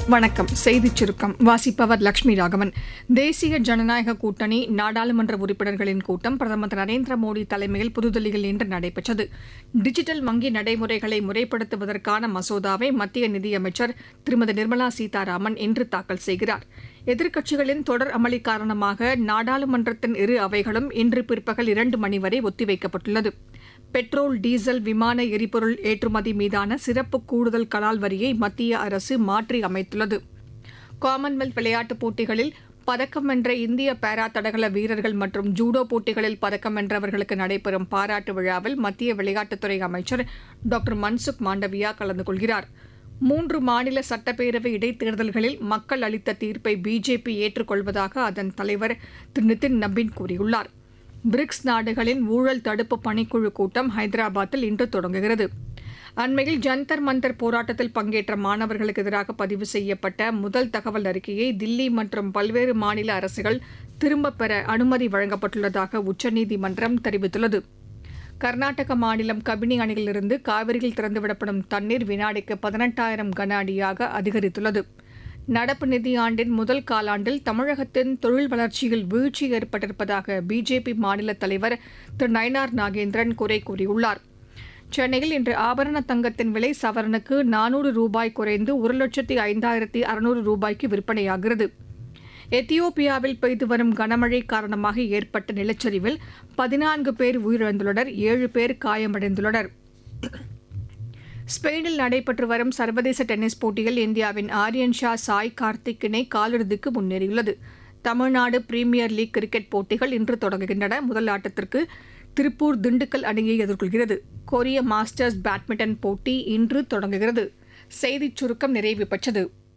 வணக்கம் செய்திச் சுருக்கம் வாசிப்பவர் லட்சுமி ராகவன் தேசிய ஜனநாயக கூட்டணி நாடாளுமன்ற உறுப்பினர்களின் கூட்டம் பிரதமர் திரு நரேந்திர மோடி தலைமையில் புதுதில்லியில் இன்று நடைபெற்றது டிஜிட்டல் வங்கி நடைமுறைகளை முறைப்படுத்துவதற்கான மசோதாவை மத்திய நிதியமைச்சர் திருமதி நிர்மலா சீதாராமன் இன்று தாக்கல் செய்கிறார் எதிர்க்கட்சிகளின் தொடர் அமளி காரணமாக நாடாளுமன்றத்தின் இரு அவைகளும் இன்று பிற்பகல் இரண்டு மணி வரை ஒத்திவைக்கப்பட்டுள்ளது பெட்ரோல் டீசல் விமான எரிபொருள் ஏற்றுமதி மீதான சிறப்பு கூடுதல் கலால் வரியை மத்திய அரசு மாற்றி அமைத்துள்ளது காமன்வெல்த் விளையாட்டுப் போட்டிகளில் பதக்கம் வென்ற இந்திய பாரா தடகள வீரர்கள் மற்றும் ஜூடோ போட்டிகளில் பதக்கம் வென்றவர்களுக்கு நடைபெறும் பாராட்டு விழாவில் மத்திய விளையாட்டுத்துறை அமைச்சர் டாக்டர் மன்சுக் மாண்டவியா கலந்து கொள்கிறார் மூன்று மாநில சட்டப்பேரவை இடைத்தேர்தல்களில் மக்கள் அளித்த தீர்ப்பை பிஜேபி ஏற்றுக்கொள்வதாக அதன் தலைவர் திரு நிதின் நபீன் கூறியுள்ளார் பிரிக்ஸ் நாடுகளின் ஊழல் தடுப்பு பணிக்குழு கூட்டம் ஹைதராபாத்தில் இன்று தொடங்குகிறது அண்மையில் ஜந்தர் மந்தர் போராட்டத்தில் பங்கேற்ற மாணவர்களுக்கு எதிராக பதிவு செய்யப்பட்ட முதல் தகவல் அறிக்கையை தில்லி மற்றும் பல்வேறு மாநில அரசுகள் திரும்பப் பெற அனுமதி வழங்கப்பட்டுள்ளதாக உச்சநீதிமன்றம் தெரிவித்துள்ளது கர்நாடக மாநிலம் கபினி அணையிலிருந்து காவிரியில் திறந்துவிடப்படும் தண்ணீர் வினாடிக்கு பதினெட்டாயிரம் கன அடியாக அதிகரித்துள்ளது நடப்பு நிதியாண்டின் முதல் காலாண்டில் தமிழகத்தின் தொழில் வளர்ச்சியில் வீழ்ச்சி ஏற்பட்டிருப்பதாக பிஜேபி மாநில தலைவர் திரு நயனார் நாகேந்திரன் குறை கூறியுள்ளார் சென்னையில் இன்று ஆபரண தங்கத்தின் விலை சவரனுக்கு நானூறு ரூபாய் குறைந்து ஒரு லட்சத்தி ஐந்தாயிரத்தி அறுநூறு ரூபாய்க்கு விற்பனையாகிறது எத்தியோப்பியாவில் பெய்து வரும் கனமழை காரணமாக ஏற்பட்ட நிலச்சரிவில் பதினான்கு பேர் உயிரிழந்துள்ளனர் ஏழு பேர் காயமடைந்துள்ளனர் ஸ்பெயினில் நடைபெற்று வரும் சர்வதேச டென்னிஸ் போட்டியில் இந்தியாவின் ஆரியன் ஷா சாய் கார்த்திக் இணை காலிறுதிக்கு முன்னேறியுள்ளது தமிழ்நாடு பிரீமியர் லீக் கிரிக்கெட் போட்டிகள் இன்று தொடங்குகின்றன முதல் ஆட்டத்திற்கு திருப்பூர் திண்டுக்கல் அணியை எதிர்கொள்கிறது கொரிய மாஸ்டர்ஸ் பேட்மிண்டன் போட்டி இன்று தொடங்குகிறது செய்திச் சுருக்கம் நிறைவு பெற்றது